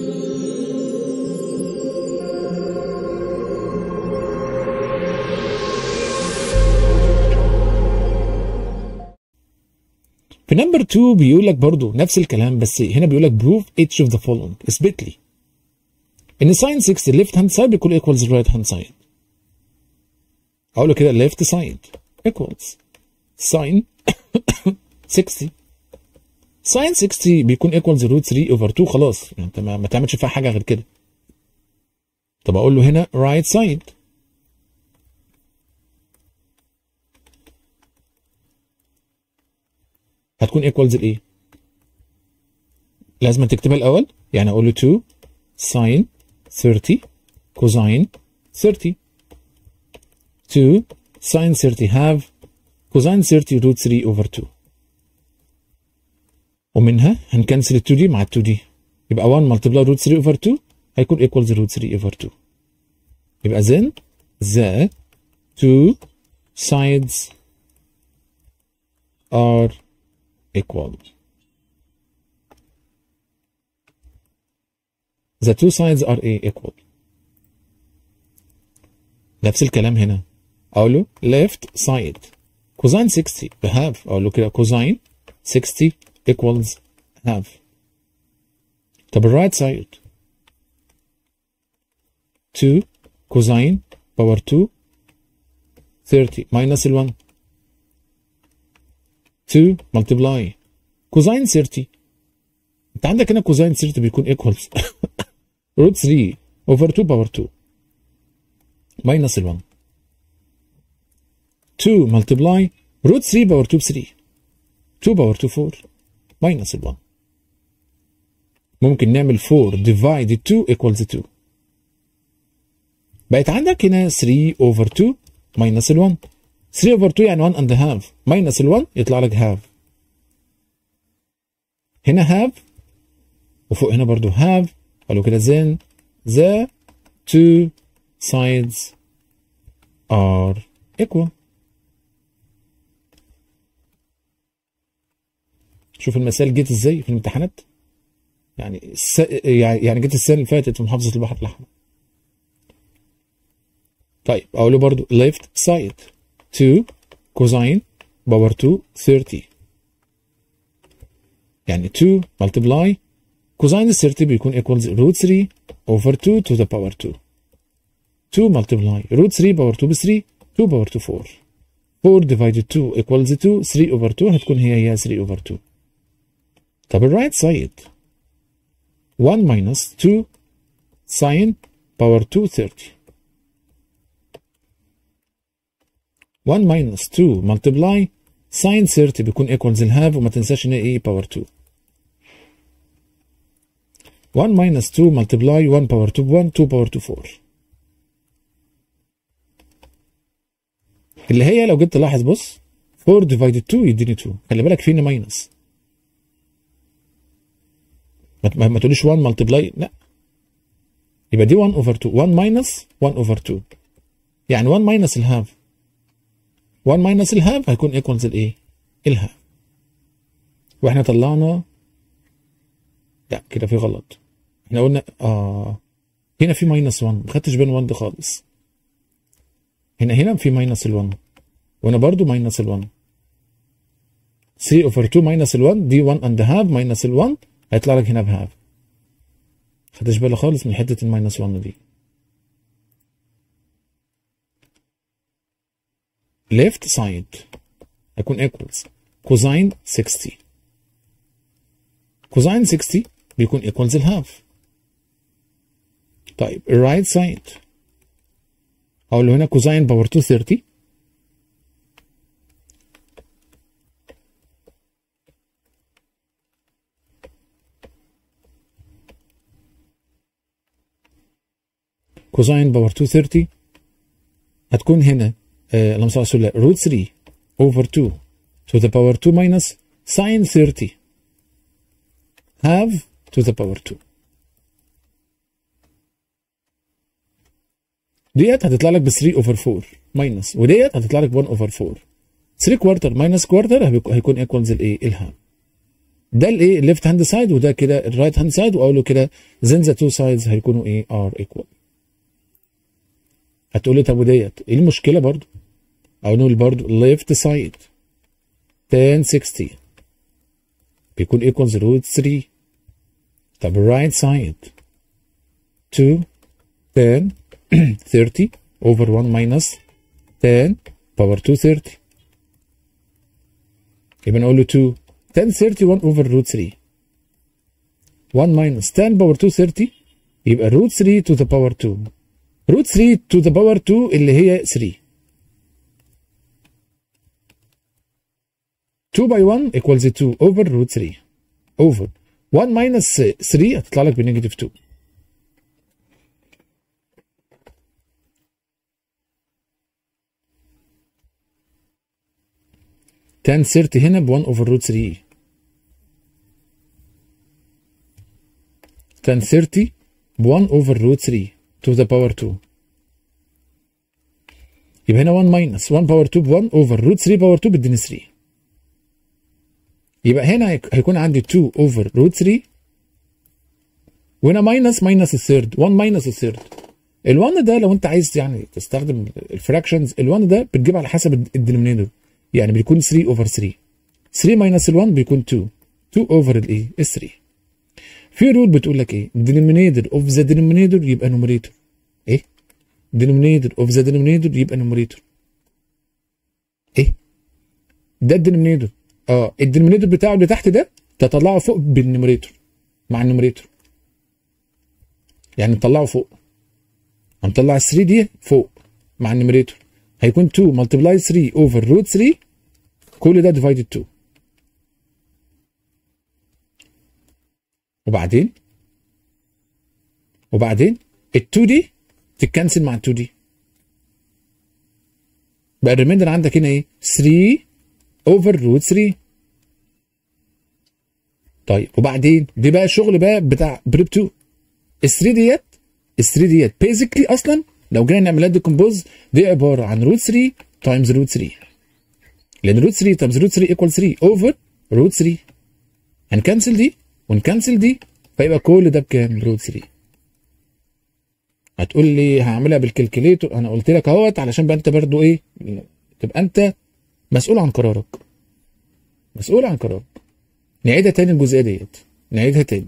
في نمبر 2 بيقول لك برضه نفس الكلام بس هنا بيقول لك prove each of the following اثبت لي ان sin 60 left hand side بيكون equals right hand side اقول له كده left side equals sin 60 sin 60 بيكون equals root 3 over 2 خلاص يعني انت ما, ما تعملش فيها حاجه غير كده طب اقول له هنا right side هتكون equals الايه؟ لازم تكتبها الاول يعني اقول له 2 sin 30 cosine 30 2 sin 30 half cosine 30 root 3 over 2 ومنها هنكنسل ال 2 دي مع ال 2 دي يبقى 1 multiply root 3 over 2 هيكون equals root 3 over 2 يبقى then the two sides are equal the two sides are a equal نفس الكلام هنا اقول له left side cosine 60 بهاف اقول له كده cosine 60 equals half طب الرايت سايد 2 cosine باور 2 30 minus ال 1 2 multiply cosine 30 انت عندك هنا cosine 30 بيكون equals root 3 over 2 باور 2 minus ال 1 2 multiply root 3 باور 2 ب 3 2 باور 2 4 minus ال 1 ممكن نعمل 4 divide 2 equals 2 بقت عندك هنا 3 over 2 minus ال 1 3 over 2 يعني 1 and a half minus ال 1 يطلع لك half هنا half وفوق هنا برضو half قالوا كده then the two sides are equal شوف المسائل جت ازاي في الامتحانات يعني الس... يعني جت السنه اللي فاتت في محافظه البحر الاحمر طيب اقول له برضو left side 2 cosine باور 2 30 يعني 2 multiply cosine 30 بيكون equals root 3 over 2 to the power 2 2 multiply root 3 باور 2 ب 3 2 باور 2 4 4 divided 2 equals 2 3 over 2 هتكون هي هي 3 over 2 طب الرايت سايد 1 minus 2 sin باور 2 30 1 minus 2 multiply sin 30 بيكون equals الهاف وما تنساش ان ايه باور 2 1 minus 2 multiply 1 باور 2 ب 1 2 باور 2 4 اللي هي لو جيت تلاحظ بص 4 divided 2 يديني 2 خلي بالك في هنا ماينس ما, ما تقوليش 1 multiply لا يبقى دي 1 over 2 1 minus 1 over 2 يعني 1 minus الهاف 1 minus الهاف هيكون equals الايه؟ الهاف واحنا طلعنا لا كده في غلط احنا قلنا اه هنا في ماينس 1 ما خدتش بين 1 دي خالص هنا هنا في ماينس ال 1 وهنا برضو ماينس ال 1 3 over 2 ماينس ال 1 دي 1 and half ماينس ال 1 هيطلع لك هنا بهاف خدتش بالك خالص من حته الماينس 1 دي left side هيكون equals cosine 60 cosine 60 بيكون equals الهاف طيب right side اقول له هنا cosine باور 230 كوزاين باور 230 هتكون هنا آه اللهم صل على رسول الله روت 3 اوفر 2 to the power 2 minus sin 30 half to the power 2 ديت هتطلع لك ب 3 اوفر 4 ماينس وديت هتطلع لك 1 اوفر 4 3 كوارتر ماينس كوارتر هيكون ايكوالز الايه الهام ده الايه الليفت هاند سايد وده كده الرايت هاند سايد واقول له كده then the two sides هيكونوا ايه are equal هتقول لي طب وديت ايه المشكله برضو اقول برضو left side tan 60 بيكون equals root 3 طب right side 2 tan 30 over 1 minus tan power 2 30 يبقى نقول له 2 tan 31 over root 3 1 minus tan power 2 30 يبقى root 3 to the power 2 root 3 to the power 2 اللي هي 3 2 by 1 equals 2 over root 3 over 1 minus 3 هتطلع لك بنيجاتيف 2 tan 30 هنا ب 1 over root 3 tan 30 ب 1 over root 3 to the power 2 يبقى هنا 1 minus 1 power 2 ب 1 over root 3 power 2 بيديني 3 يبقى هنا هيكون عندي 2 over root 3 وهنا minus minus الثيرد 1 minus الثيرد ال1 ده لو انت عايز يعني تستخدم الفراكشنز ال1 ده بتجيب على حسب الدينومينيتور يعني بيكون 3 اوفر 3 3 ماينس ال1 بيكون 2 2 اوفر الايه ال 3 في رول بتقول لك ايه denominator اوف ذا denominator يبقى نوميريتور ايه denominator اوف ذا denominator يبقى نوميريتور ايه ده الدينومينيتور اه الدينومينيتور بتاعه اللي تحت ده تطلعه فوق بالنوميريتور مع النوميريتور يعني نطلعه فوق هنطلع ال 3 دي فوق مع النوميريتور هيكون 2 ملتبلاي 3 اوفر روت 3 كل ده ديفايدد 2 وبعدين وبعدين ال 2 دي تتكنسل مع ال 2 دي بقى الريميندر عندك هنا ايه 3 اوفر روت 3 طيب وبعدين دي بقى الشغل بقى بتاع بريب 2 ال 3 ديت ال 3 ديت بيزيكلي اصلا لو جينا نعملها ديكومبوز دي عباره عن روت 3 تايمز روت 3 لان روت 3 تايمز روت 3 ايكوال 3 اوفر روت 3 هنكنسل دي ونكنسل دي فيبقى كل ده بكام؟ روت 3 هتقول لي هعملها بالكالكوليتور انا قلت لك اهوت علشان بقى انت برضو ايه تبقى انت مسؤول عن قرارك مسؤول عن قرارك نعيدها تاني الجزئيه ديت نعيدها تاني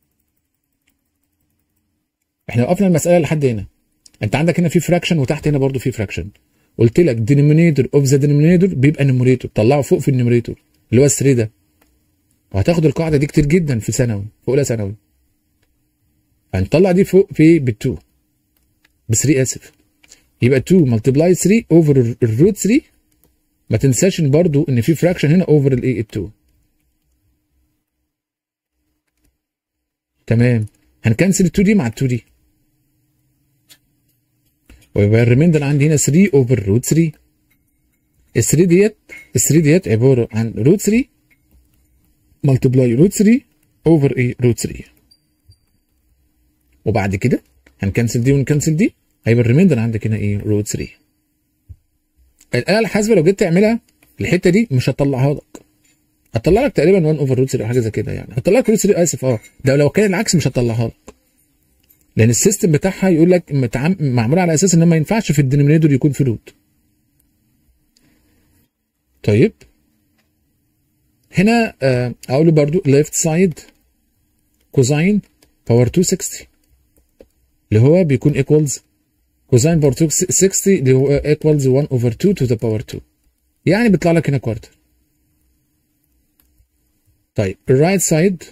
احنا وقفنا المساله لحد هنا انت عندك هنا في فراكشن وتحت هنا برضو في فراكشن قلت لك denominator اوف ذا denominator بيبقى نيموريتور طلعه فوق في النيموريتور اللي هو ال 3 ده وهتاخد القاعده دي كتير جدا في ثانوي في اولى ثانوي هنطلع دي فوق في بال 2 ب 3 اسف يبقى 2 ملتبلاي 3 اوفر الروت 3 ما تنساش ان برضو ان في فراكشن هنا اوفر الايه ال 2 تمام هنكنسل ال 2 دي مع ال 2 دي ويبقى الريميندر عندي هنا 3 اوفر روت 3 ال 3 ديت ال 3 ديت عباره عن روت 3 ملتبلاي روت 3 اوفر ايه روت 3 وبعد كده هنكنسل دي ونكنسل دي هيبقى الريميندر عندك هنا ايه روت 3 الاله الحاسبه لو جيت تعملها الحته دي مش هتطلعها لك هتطلع لك تقريبا 1 اوفر روت 3 او حاجه زي كده يعني هتطلع لك روت 3 اسف اه ده لو كان العكس مش هتطلعها لك لان السيستم بتاعها يقول لك متعم... معمول على اساس ان ما ينفعش في الدينومينيتور يكون في روت طيب هنا آه اقول له برضو left side كوزاين باور 260 اللي هو بيكون equals كوزاين باور 260 اللي هو equals 1 over 2 to the power 2 يعني بيطلع لك هنا كوارتر طيب الرايت سايد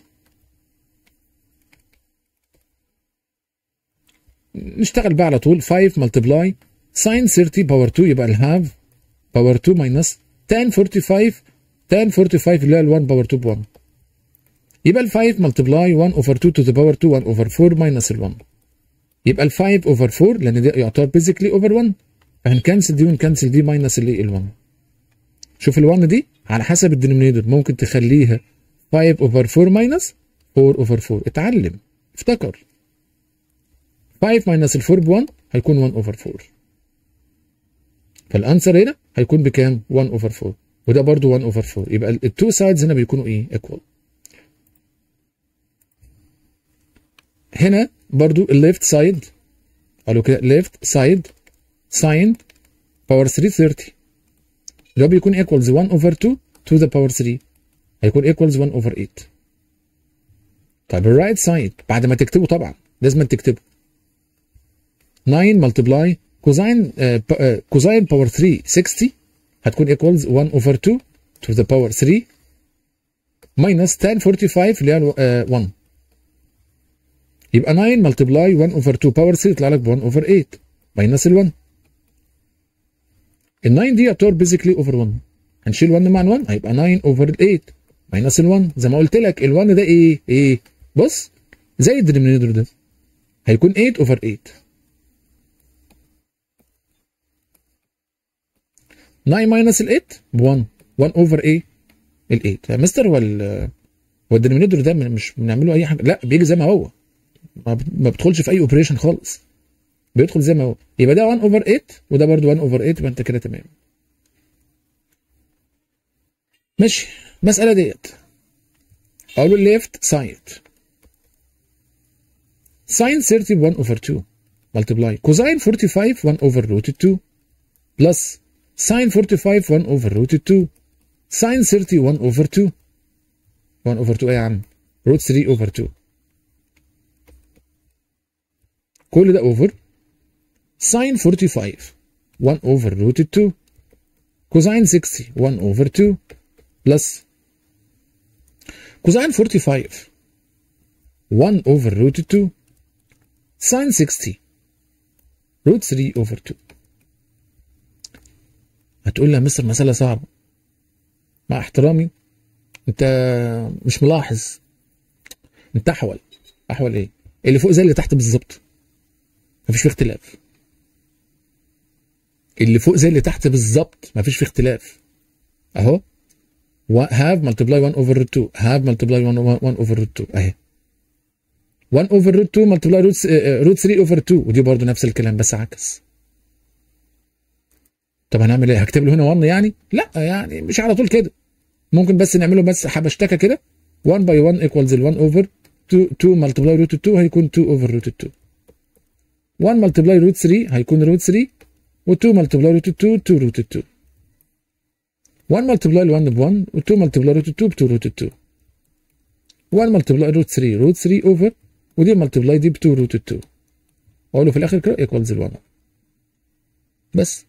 نشتغل بقى على طول 5 ملتبلاي ساين 30 باور 2 يبقى الهاف باور 2 ماينس tan 45 tan 45 اللي هي ال 1 باور 2 ب 1 يبقى ال 5 ملتبلاي 1 اوفر 2 تو ذا باور 2 1 اوفر 4 ماينس ال 1 يبقى ال 5 اوفر 4 لان ده يعتبر بيزيكلي اوفر 1 فهنكنسل دي ونكنسل دي ماينس اللي ال 1 شوف ال 1 دي على حسب الدينومينيتور ممكن تخليها 5 اوفر 4 ماينس 4 اوفر 4 اتعلم افتكر 5 ماينس ال 4 ب 1 هيكون 1 اوفر 4 فالانسر هنا هيكون بكام 1 اوفر 4 وده برضو 1 اوفر 4 يبقى التو سايدز هنا بيكونوا ايه ايكوال هنا برضو الليفت سايد قالوا كده ليفت سايد ساين باور 330 اللي هو بيكون ايكوالز 1 اوفر 2 to the power 3 هيكون ايكوالز 1 اوفر 8 طيب الرايت سايد بعد ما تكتبه طبعا لازم تكتبه 9 ملتبلاي كوزاين كوزاين باور 3 60 هتكون ايكوالز 1 اوفر 2 to the power 3 minus tan 45 اللي هي 1 يبقى 9 ملتبلاي 1 اوفر 2 باور 3 يطلع لك ب 1 اوفر 8 ماينس ال 1 ال 9 دي يعتبر بيزيكلي اوفر 1 هنشيل 1 مع ال 1 هيبقى 9 اوفر 8 ماينس ال 1 زي ما قلت لك ال 1 ده ايه؟ ايه؟ بص زي الدينومينيتور ده هيكون 8 اوفر 8 9 ماينس ال 8 ب 1 1 اوفر ايه؟ ال 8 يا مستر هو هو الدينومينيتور ده مش بنعمله اي حاجه لا بيجي زي ما هو ما بيدخلش في اي اوبريشن خالص بيدخل زي ما هو يبقى ده 1 اوفر 8 وده برده 1 اوفر 8 يبقى انت كده تمام ماشي المساله ديت اقول له ليفت سايد ساين 30 1 اوفر 2 ملتبلاي كوزاين 45 1 اوفر روت 2 بلس ساين 45 1 اوفر روت 2 ساين 30 1 اوفر 2 1 اوفر 2 ايه يا عم روت 3 اوفر 2 كل ده اوفر ساين 45 1 اوفر روت 2 كوزاين 60 1 اوفر 2 بلس كوزاين 45 1 اوفر روت 2 ساين 60 روت 3 اوفر 2 هتقول لي يا مستر مسألة صعبة مع احترامي انت مش ملاحظ انت احول احول ايه اللي فوق زي اللي تحت بالظبط مفيش فيه اختلاف اللي فوق زي اللي تحت بالظبط مفيش فيه اختلاف اهو هاف ملتبلاي 1 اوفر روت 2 هاف ملتبلاي 1 اوفر روت 2 اهي 1 اوفر روت 2 ملتبلاي روت 3 اوفر 2 ودي برضو نفس الكلام بس عكس طب هنعمل ايه هكتب له هنا 1 يعني لا يعني مش على طول كده ممكن بس نعمله بس حبشتكه كده 1 باي 1 ايكوالز ال 1 اوفر 2 2 ملتبلاي روت 2 هيكون 2 اوفر روت 2 1 ملتبلاي روت 3 هيكون روت 3 و2 ملتبلاي روت 2 2 روت 2 1 ملتبلاي ال 1 ب 1 و2 ملتبلاي روت 2 ب 2 روت 2 1 ملتبلاي روت 3 روت 3 اوفر ودي ملتبلاي دي ب 2 روت 2 اقول له في الاخر كده ايكوالز ال 1 بس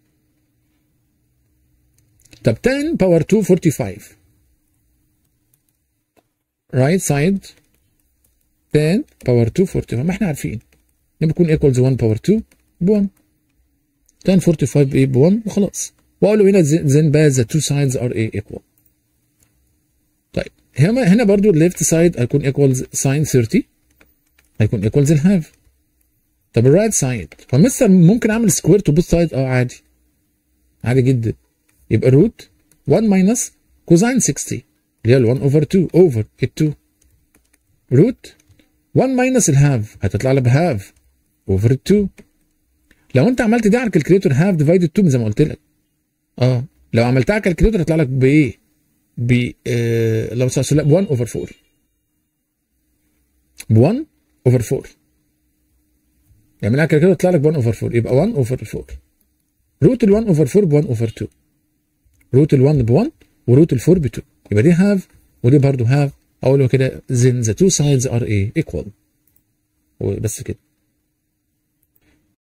طب 10 باور 2 45 رايت سايد 10 باور 2 45 ما احنا عارفين لما يكون ايكوالز 1 باور 2 ب 1 10 45 ايه ب 1 وخلاص واقول له هنا then بقى the two sides are ايه equal طيب هنا هنا برضو الليفت سايد هيكون ايكوالز ساين 30 هيكون ايكوالز الهاف طب الرايت سايد فمثلا ممكن اعمل سكوير تو بوث سايد اه عادي عادي جدا يبقى روت 1 ماينس كوزاين 60 اللي هي ال 1 اوفر 2 اوفر ال 2 روت 1 ماينس الهاف هتطلع لي بهاف اوفر 2 لو انت عملت دي على الكالكليتور هاف ديفايدد 2 زي ما قلت لك اه لو عملتها على الكالكليتور هيطلع لك بايه؟ ب آه لو لا ب 1 اوفر 4 ب 1 اوفر 4 يعملها على الكالكليتور يطلع لك ب 1 اوفر 4 يبقى 1 اوفر 4 روت ال 1 اوفر 4 ب 1 اوفر 2 روت ال 1 ب 1 وروت ال 4 ب 2 يبقى دي هاف ودي برضه هاف اقول له كده then the two sides are ايه equal وبس كده